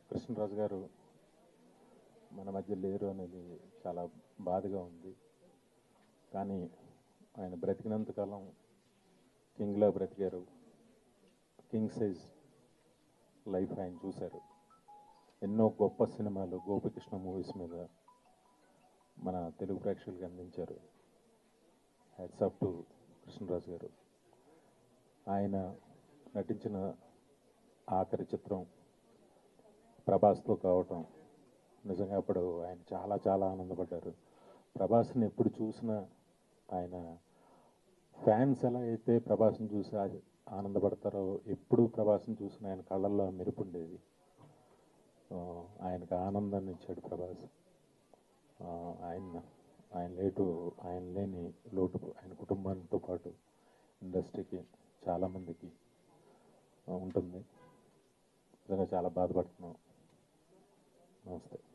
కృష్ణరాజు గారు మన మధ్య లేరు అనేది చాలా బాధగా ఉంది కానీ ఆయన బ్రతికినంత కాలం కింగ్లా బ్రతికారు కింగ్ సైజ్ లైఫ్ ఆయన చూశారు ఎన్నో గొప్ప సినిమాలు గోపికృష్ణ మూవీస్ మీద మన తెలుగు ప్రేక్షకులకు అందించారు హ్యాట్స్ ఆఫ్ టు కృష్ణరాజు గారు ఆయన నటించిన ఆఖరి చిత్రం ప్రభాస్తో కావటం నిజంగా అప్పుడు ఆయన చాలా చాలా ఆనందపడ్డారు ప్రభాస్ని ఎప్పుడు చూసినా ఆయన ఫ్యాన్స్ ఎలా అయితే ప్రభాస్ని చూసి ఆ- ఆనందపడతారో ఎప్పుడు ప్రభాస్ని చూసిన ఆయన కళ్ళల్లో మెరుపు ఉండేది ఆ, ఆయనకు ఆనందాన్ని ఇచ్చాడు ప్రభాస్ ఆ, ఆయన ఆయన లేటు ఆయన లేని లోటు ఆయన కుటుంబంతో పాటు ఇండస్ట్రీకి చాలామందికి ఆ, ఉంటుంది నిజంగా చాలా బాధపడుతున్నాం నమస్తే